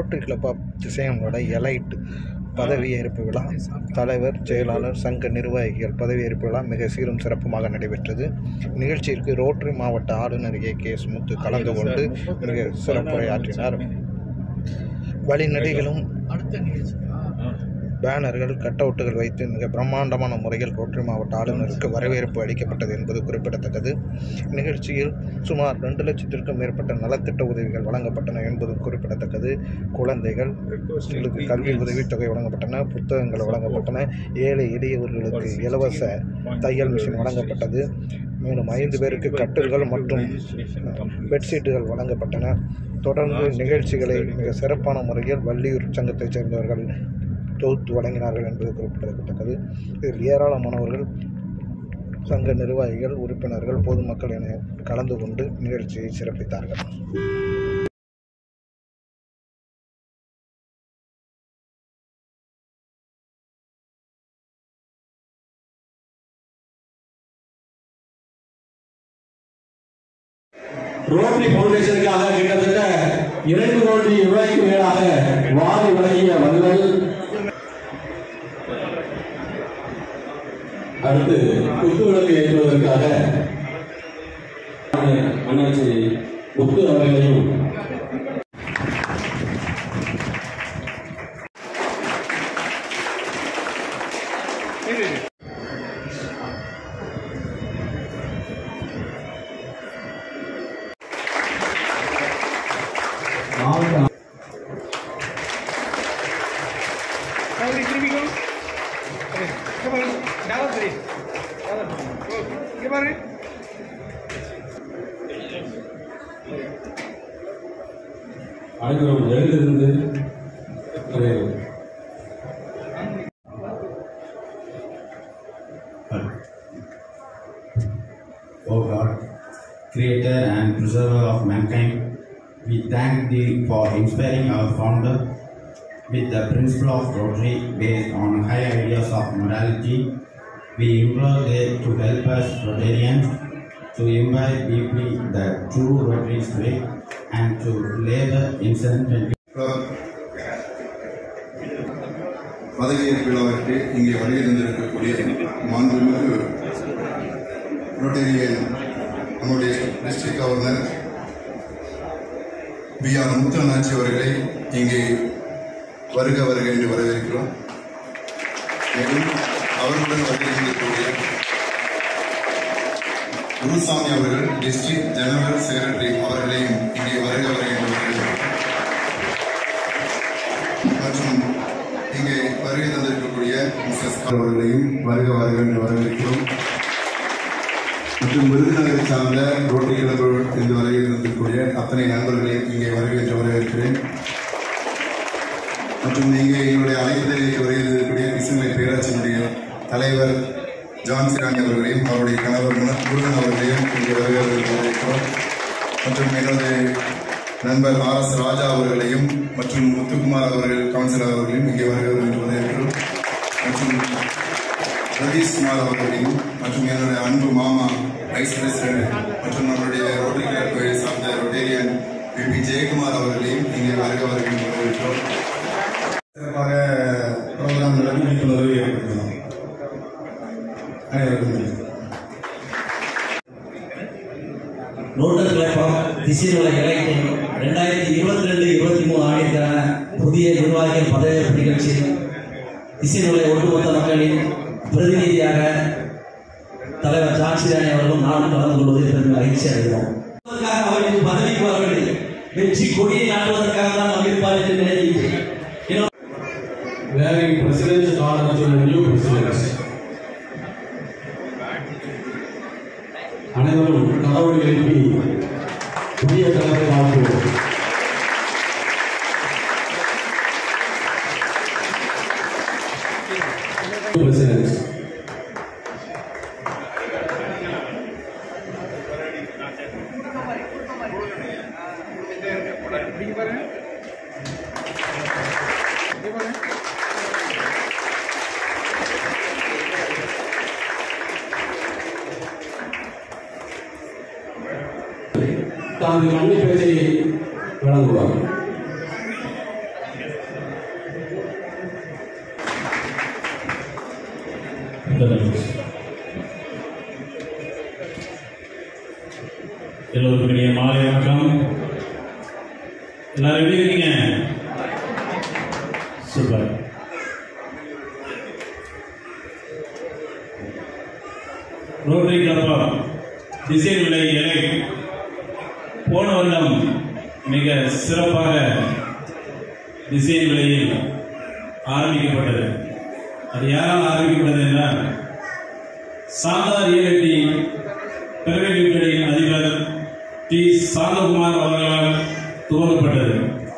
Rotary club of திசையனோட elite பதவியேற்பு விழா தலைவர் செயலாளர் சங்க நிர்வாகிகள் பதவியேற்பு விழா மிக சீரும் சிறப்புமாக நடைபெற்றது நிகழ்ச்சிக்கு ரோட்டரி மாவட்ட ஆளுநர் ஏ கே எஸ் முத்து கலந்து கொண்டு மிக சிறப்புரையாற்றினார் வழிநெடுகிலும் பேனர்கள் கட் அவுட்டுகள் வைத்து மிக பிரம்மாண்டமான முறையில் ரோட்டரி மாவட்ட ஆளுநருக்கு வரவேற்பு அளிக்கப்பட்டது என்பது குறிப்பிடத்தக்கது நிகழ்ச்சியில் சுமார் ரெண்டு லட்சத்திற்கும் மேற்பட்ட நலத்திட்ட உதவிகள் வழங்கப்பட்டன என்பதும் குறிப்பிடத்தக்கது குழந்தைகள் களுக்கு கல்வி உதவித்தொகை வழங்கப்பட்டன புத்தகங்கள் வழங்கப்பட்டன ஏழை எளியவர்களுக்கு இலவச தையல் மிஷின் வழங்கப்பட்டது மேலும் ஐந்து பேருக்கு கட்டில்கள் மற்றும் பெட்ஷீட்டுகள் வழங்கப்பட்டன தொடர்ந்து நிகழ்ச்சிகளை மிக சிறப்பான முறையில் வள்ளியூர் சங்கத்தைச் சேர்ந்தவர்கள் தொகுத்து வழங்கினார்கள் என்பது குறிப்பிடத்தக்கது இதில் ஏராளமானவர்கள் சங்க நிர்வாகிகள் உறுப்பினர்கள் பொதுமக்கள் என கலந்து கொண்டு நிகழ்ச்சியை சிறப்பித்தார்கள் ரோட்டரி பவுண்டேஷனுக்காக கிட்டத்தட்ட இரண்டு கோடி ரூபாய்க்கு மேலாக வாரி வழங்கிய வள்ளல் அடுத்து குத்துவிளக்கு ஏற்றுவதற்காக அண்ணாச்சி முத்து அவர்களையும் மாவட்ட Dale, திரும்பிக்கோ இங்கே பாருங்க டவர் தெரியும் இங்கே பாருங்க அனைவரும் எழுந்திருந்து ஒரு O God, Creator and Preserver of mankind, we thank Thee for inspiring our founder with the principle of Rotary based on high ideas of morality. We implore Thee to help us Rotarians to imbibe deeply the true Rotary spirit and to labor incessantly பதவியேற்பு விழாவிற்கு இங்கே வருகை தந்திருக்கக்கூடிய மாண்புமிகு rotarian நம்முடைய district governor P R Muthanachi அவர்களை இங்கே வருக வருக என்று வரவேற்கிறோம் மேலும் அவர்களுடன் வருகை தந்திருக்கக்கூடிய குருசாமி அவர்கள் டிஸ்ட்ரிக்ட் ஜெனரல் செக்ரட்டரி அவர்களையும் இங்கே வருக வருக என்று வரவேற்கிறோம் மற்றும் இங்கே வருகை தந்திருக்கக்கூடிய மிஸ்ஸஸ் அவர்களையும் வருக வருக என்று வரவேற்கிறோம் மற்றும் விருதுநகரை சார்ந்த ரோட்டரி கிளப் இந்த வருகை தந்திருக்கக்கூடிய அத்தனை நண்பர்களையும் இங்கே வருகை என்று வரவேற்கிறேன் மற்றும் இங்கே எங்களுடைய அழைப்புதலுக்கு வருகை தந்திருக்கக்கூடிய கிருஷ்ணகிரி பேராட்சியினுடைய தலைவர் ஜான் சிராணி அவர்களையும் அவருடைய கணவர் முன- முருகன் அவர்களையும் இங்கே வருகை என்று வரவேற்கிறோம் மற்றும் எனது நண்பர் ஆர் எஸ் ராஜா அவர்களையும் மற்றும் முத்துக்குமார் அவர்கள் கவுன்சிலர் அவர்களையும் இங்கே வருகிறது என்று வரவேற்கிறோம் மற்றும் ரதீஷ் குமார் அவர்களையும் மற்றும் என்னுடைய அன்பு மாமா வைஸ் பிரசிடென்ட் மற்றும் நம்மளுடைய ரோட்டரி கிளப்பை சார்ந்த ரொட்டேரியன் பி ஜெயக்குமார் அவர்களையும் இங்கே வருக வருகை என்று வரவேற்கிறோம் சிறப்பாக ப்ரோக்ராம் நடத்தி விழிப்புணர்வு ஏற்படுத்தணும் அனைவருக்கும் நன்றி ரோட்டர் கிளப்பம் திசையுள்ள இலக்கிய ரெண்டாயிரத்தி இருபத்தி ரெண்டு இருபத்தி மூணு ஆண்டிற்கான புதிய நிர்வாகிகள் பதவியேற்பு நிகழ்ச்சி திசையுள்ள ஒட்டுமொத்த மக்களின் பிரதிநிதியாக தலைவர் ஜான்சிராணி அவர்களும் நானும் கலந்து கொள்வதில் பெரும் மகிழ்ச்சி அடைகிறோம் அவர்களுக்கு பதவிக்கு வரவில்லை வெற்றி கொடியை நாட்டுவதற்காக தான் நாம் இருப்பார் என்று நினைக்கிறேன் ஏன்னா, wearing president's garb to the new president. அனைவரும் கடவுளை எழுப்பி புதிய தலைவரை வாழ்த்துவோம் President. இங்கே பாருங்க இங்கே பாருங்க தனது கண்ணி பேச்சை வழங்குவார் இந்த நிகழ்ச்சி எல்லோருக்கும் இனிய மாலை வணக்கம் எல்லாரும் எப்படி இருக்கீங்க சூப்பர் ரோட்டரி கிளப் டிசைன் விலை இலை போன வருடம் மிக சிறப்பாக டிசைன் விலையில் ஆரம்பிக்கப்பட்டது அது யாரால் ஆரம்பிக்கப்பட்டது என்றால் சாந்தா ரியலிட்டி பிரைவேட் லிமிடெடின் அதிபர் டி சாந்தகுமார் அவர்களால் துவங்கப்பட்டது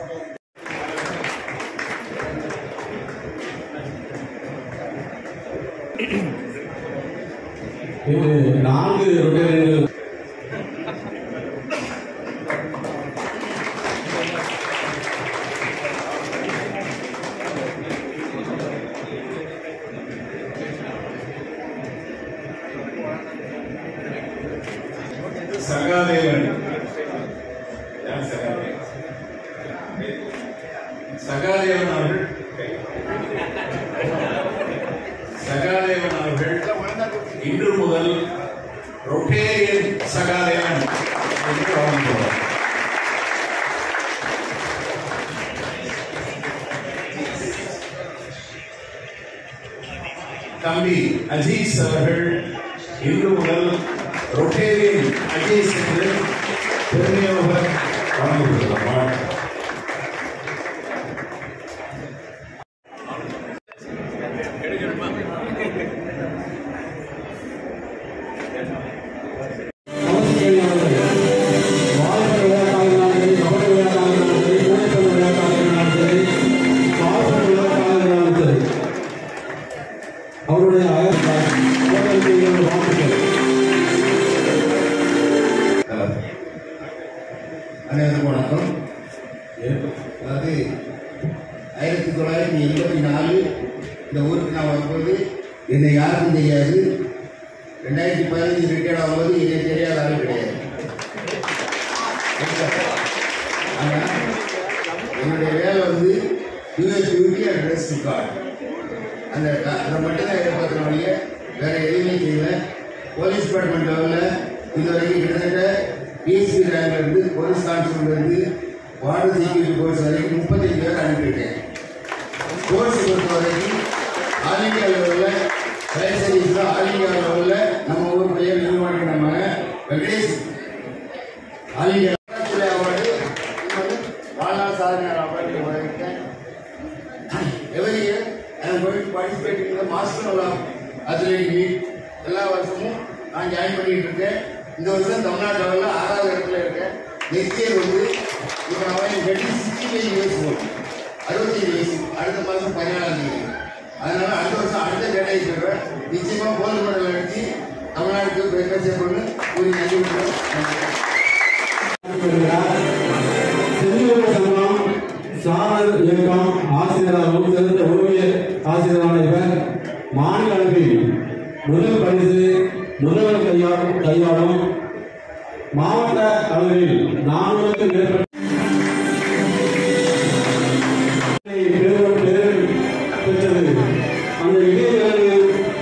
இது நான்கு ரொட்டேரியன்கள் சகாதேவன் யார் சகாதேவன் சகாதேவன் அவர்கள் சகாதேவன் அவர்கள் இன்று முதல் ரொட்டேரியன் சகாதேவன் என்று வழங்குகிறார் தம்பி அஜீஸ் அவர்கள் இன்று முதல் ரொட்டேரியன் அஜீஸ் என்று பெருமையாக வழங்கப்படுகிறார் அவருடைய வாழ்த்துக்கள் அனைவருக்கும் வணக்கம் அதாவது ஆயிரத்தி தொள்ளாயிரத்தி எண்பத்தி நாலு இந்த ஊருக்கு நான் வரும்போது என்னை யாருக்கும் தெரியாது ரெண்டாயிரத்தி பதினஞ்சு ரிட்டையர்ட் ஆகும்போது என்னை தெரியாத ஆள் கிடையாது ஆனால் என்னுடைய வேலை வந்து US duty and rest card அந்த க- அதை மட்டும் தான் எதிர்பார்க்குற வழிய வேற எதுவுமே செய்யல போலீஸ் டிபார்ட்மெண்ட் லெவலில் இது வரைக்கும் கிட்டத்தட்ட பிஎஸ்பி ரேங்க்ல இருந்து போலீஸ் கான்ஸ்டபிள் இருந்து வார்டு செக்யூரிட்டி கோர்ஸ் வரைக்கும் முப்பத்தஞ்சு பேர் அனுப்பியிருக்கேன் கோர்ஸ் பொறுத்த வரைக்கும் ஆல் இந்தியா லெவலில் ஃபயர் சர்வீஸில் ஆல் இந்தியா லெவலில் நம்ம ஊர் பெயர் நிறுவனம் நம்ம வெங்கடேஷ் ஆல் இந்தியா அவார்டு வாழ்நாள் சாதனையாளர் அவார்டு வாங்கியிருக்கேன் every year I am going to participate in the Master of Athletic Meet. எல்லா வருஷமும் நான் ஜாயின் பண்ணிட்டு இருக்கேன் இந்த வருஷம் தமிழ்நாடு லெவலில் ஆறாவது இடத்துல இருக்கேன் நெக்ஸ்ட் இயர் வந்து இப்போ நான் வெட்டி சிக்ஸ்டி ஃபைவ் இயர்ஸ் ஓல்டு அறுபத்தஞ்சு வயசு அடுத்த மாதம் பதினாலாம் தேதி அதனால அடுத்த வருஷம் அடுத்த டேட்டை சொல்கிறேன் நிச்சயமாக கோல்டு மெடல் அடித்து தமிழ்நாட்டுக்கு பெருமை சேர்க்கணும்னு கூறி நன்றி கொடுக்குறேன் செஞ்சிலுள்ள சங்கம் சாரல் இயக்கம் ஆசிரியராகவும் சிறந்த உளவியல் ஆசிரியரான இவர் மாநில அளவில் முதல் பரிசு முதல்வர் கையாளும் கையாளும் மாவட்ட அளவில் நானூறுக்கு மேற்பட்ட பெரு- பெரு- பெற்றது அந்த இடைவேளையில்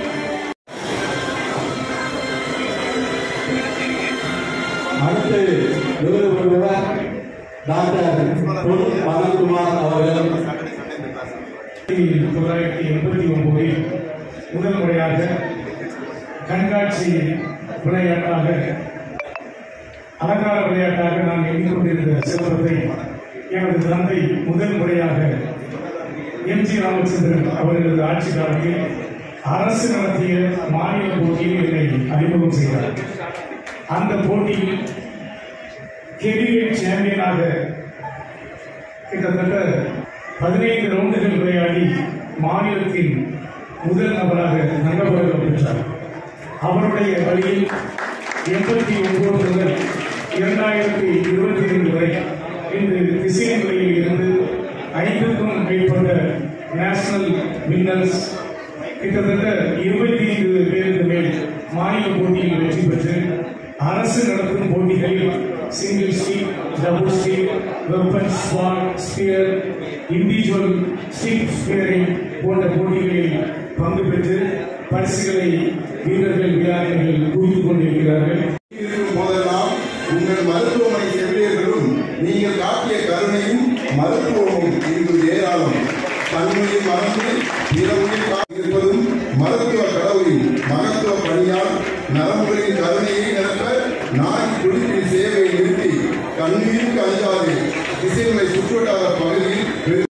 அடுத்து விருது பெறுபவர் டாக்டர் பொன் பவன்குமார் அவர்கள் தொள்ளாயிரத்தி எண்பத்தி ஒன்பதில் முதல் முறையாக கண்காட்சி விளையாட்டாக அலங்கார விளையாட்டாக நான் எண்ணிக்கொண்டிருந்த சிலம்பத்தை எனது தந்தை முதல் முறையாக எம் ஜி ராமச்சந்திரன் அவர்களது ஆட்சி காலத்தில் அரசு நடத்திய மாநில போட்டியில் என்னை அறிமுகம் செய்தார் அந்த போட்டியில் ஹெவிவெயிட் சாம்பியனாக கிட்டத்தட்ட பதினைந்து ரவுண்டுகள் விளையாடி மாநிலத்தின் முதல் நபராக தங்கப்பதக்கம் பெற்றார் அவருடைய வழியில் எண்பத்தி ஒன்பது முதல் இரண்டாயிரத்தி இருபத்தி ரெண்டு வரை இன்று திசைநிலையில் இருந்து ஐந்துக்கும் மேற்பட்ட நேஷனல் வின்னர்ஸ் கிட்டத்தட்ட இருபத்தி ஐந்து பேருக்கு மேல் மாநில போட்டியில் வெற்றி பெற்று அரசு நடத்தும் போட்டிகளில் single stick double stick weapon sword spear individual stick spearing போன்ற போட்டிகளில் பங்கு பெற்று பரிசுகளை வீரர்கள் விளையாட்டுகள் குவித்துக் கொண்டிருக்கிறார்கள் இருக்கும் போதெல்லாம் உங்கள் மருத்துவமனை செவிலியர்களும் நீங்கள் காட்டிய கருணையும் மருத்துவமும் இன்று ஏராளம் தன்மையை மறந்து பிற உயிர் காத்திருப்பதும் மருத்துவ கடவுளின் மகத்துவ பணியால் நரம்புகளின் கருணையை நிரப்ப நாய் குடிப்பின் சேவையை நிறுத்தி கண்ணீருக்கு அஞ்சாது திசைமை சுற்றுவட்டார பகுதியில் பெரு-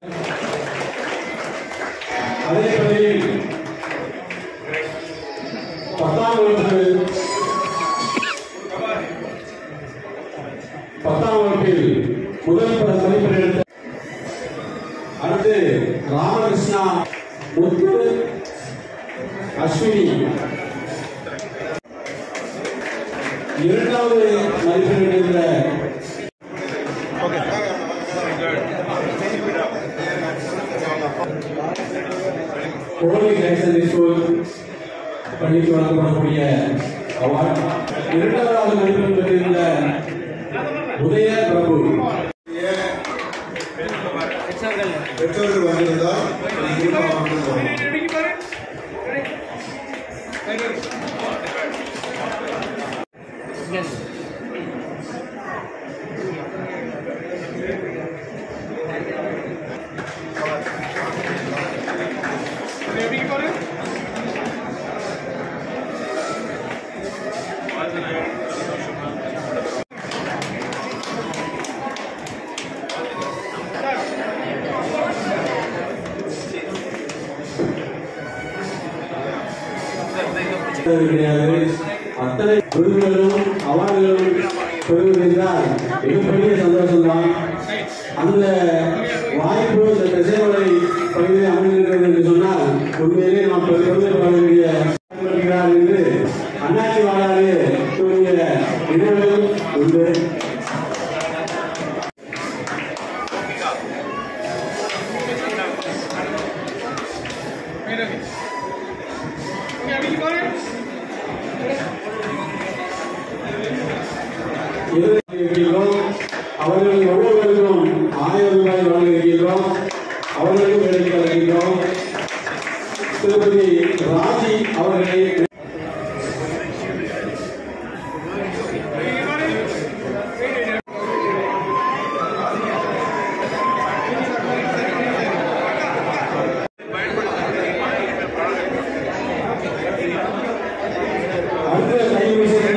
அதே பள்ளியில் பத்தாம் வகுப்பு பத்தாம் வகுப்பில் முதல் பட மதிப்பெண் எடுத்த அடுத்து ராமகிருஷ்ணா முத்து அஸ்வினி இரண்டாவது மதிப்பெண் எடுத்த கோவை ஹையர் ஸ்கூல் பள்ளிக்கு வழங்கப்படக்கூடிய அவார்ட் இரண்டாவது மதிப்பெண் பெற்றிருந்த உதய பிரபு பெற்றோர்கள் வந்திருந்தால் கண்டிப்பாக அவர்கள் வரணும். கிடையாது அத்தனை விருதுகளும் அவார்டுகளும் பெறுவது என்றால் மிகப்பெரிய சந்தோஷம்தான் அந்த வாய்ப்பு இந்த திசைமலை பகுதியில் அமைந்திருக்கிறது என்று சொன்னால் உண்மையிலே நாம் பெருமைப்பட வேண்டிய இருக்கிறார் என்று அண்ணாச்சி வாழாறு கூறிய நினைவுகள் உண்டு இருக்கின்றோம் அவர்கள் ஒவ்வொருவருக்கும் ஆயிரம் ரூபாய் வழங்கியிருக்கின்றோம் அவர்களுக்கும் வேலைக்கு வழங்குகின்றோம் திருப்பதி ராஜி அவர்களை அடுத்த கைவிசை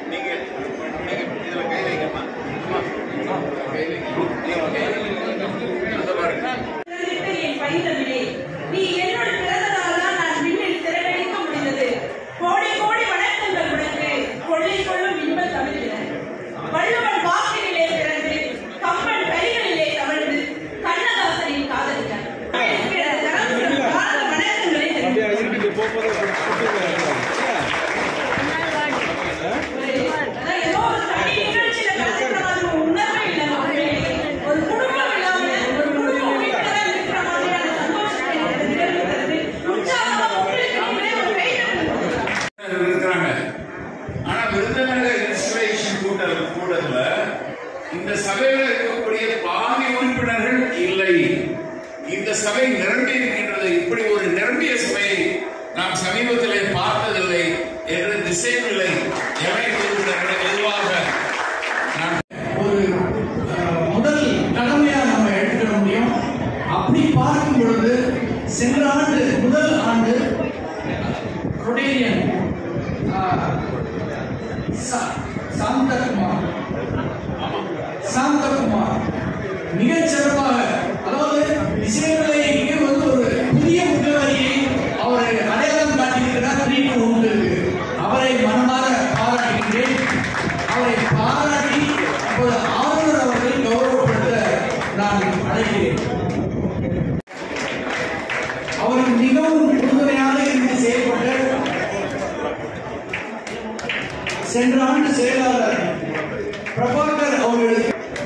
பிறந்திட்டு என் பைந்தமிழே, நீ என்னோடு பிறந்ததால் தான் நான் விண்ணில் சிறகடிக்க முடிந்தது. கோடி கோடி வணக்கங்கள் உனக்கு, கொள்ளை கொள்ளும் இன்பத் தமிழினர். வள்ளுவன் வாக்கினிலே பிறந்து, கம்பன் கைகளிலே தவழ்ந்து, கண்ணதாசனின் காதலியார். எனக்கு எனது தரம் சிறந்த பாரத வணக்கங்களை அதான் ஏதோ ஒரு தனி நிகழ்ச்சியில கலந்துக்கிற மாதிரி ஒரு உணர்வே இல்லை உண்மையிலே. ஒரு குடும்பம் இல்லாம ஒரு குடும்பம் வீட்டுல தான் இருக்கிற மாதிரியான சந்தோஷத்தை எனக்கு நிகழ்வு தருது. உற்சாகமா உங்களுக்கு நீங்களே ஒரு கை தட்டுங்க. இருக்கிறாங்க ஆனா விருதுநகர் இன்ஸ்பிரேஷன் கூட்டம் கூட்டத்துல இந்த சபையில இருக்கக்கூடிய பாதி உறுப்பினர்கள் இல்லை இந்த சபை நிரம்பி இருக்கின்றது இப்படி ஒரு நிரம்பிய சபையை நாம் சமீபத்திலே பார்த்ததில்லை என்று திசைவில்லை எவை உறுப்பினர்கள் எதுவாக நான் ஒரு அஹ், முதல் கடமையா நம்ம எடுத்துக்க முடியும் அப்படி பார்க்கும் பொழுது சென்ற ஆண்டு முதல் ஆண்டு ரொடேரியன் அஹ், சா- சாந்தகுமார் சாந்தகுமார் மிகச் சிறப்பாக அதாவது இசைநிலைக்கு வந்து ஒரு புதிய முகவரியை அவர் அடையாளம் காட்டியிருக்கிறார் த்ரீ டூ ஒன்று அவரை மனமாற பாராட்டுகிறேன் அவரை பாராட்டி அப்போது ஆளுநர் அவர்களை கௌரவப்படுத்த நான் அழைக்கிறேன் அவர் மிகவும் உறுதுணையாக இருந்து செயல்பட்ட சென்ற ஆண்டு செயலாளர் பிரபாகர் அவர்களுக்கு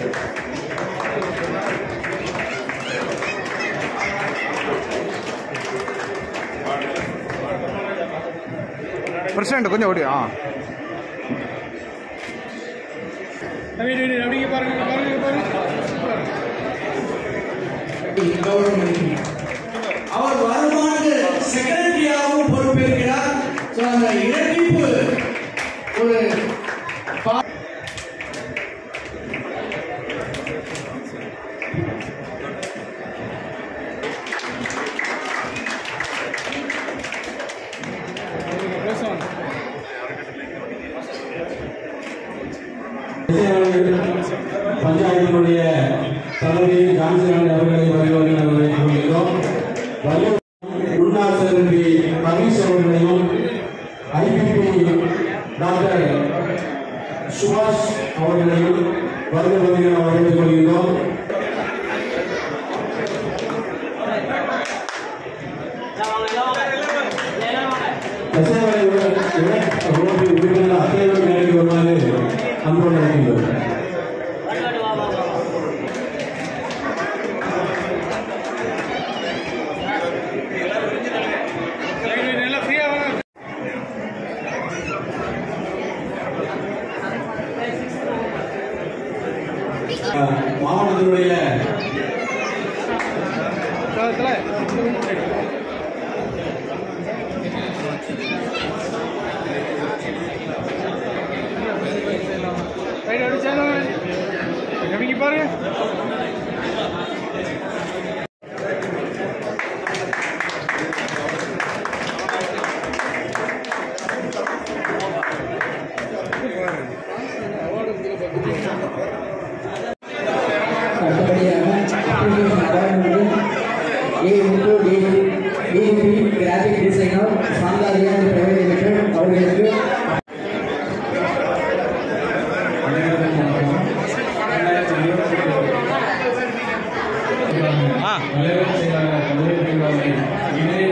பிரசிடண்ட் கொஞ்சம் ஓடி ஆ கௌரவம் அளிக்கிறேன். அவர் வருமானது செக்ரட்டரியாகவும் பொறுப்பேற்கிறார் So, அந்த இரட்டிப்பு ஒரு பா- பஞ்சாயத்தினுடைய தலைவி ஜான்சன் அவர்களை வருவார்கள் அவர்களை கொள்கிறோம் வல்லூர் முன்னாள் செல்வி ரமேஷ் அவர்களையும் ஐபிபி டாக்டர் சுபாஷ் அவர்களையும் வருக வருகிற வரவேற்றுக் கொள்கிறோம் உறுப்பினர் அத்தனை மேடைக்கு வருமாறு அன்போடு அழைக்கின்றோம் மாவட்டத்தினுடைய பாருங்க அடுத்தபடியாக application award வந்து ஏ முட்டு DTP graphic designer Santhariya private limited அவர்களுக்கு தலைவர் செயலாளர் கல்லூரி இணை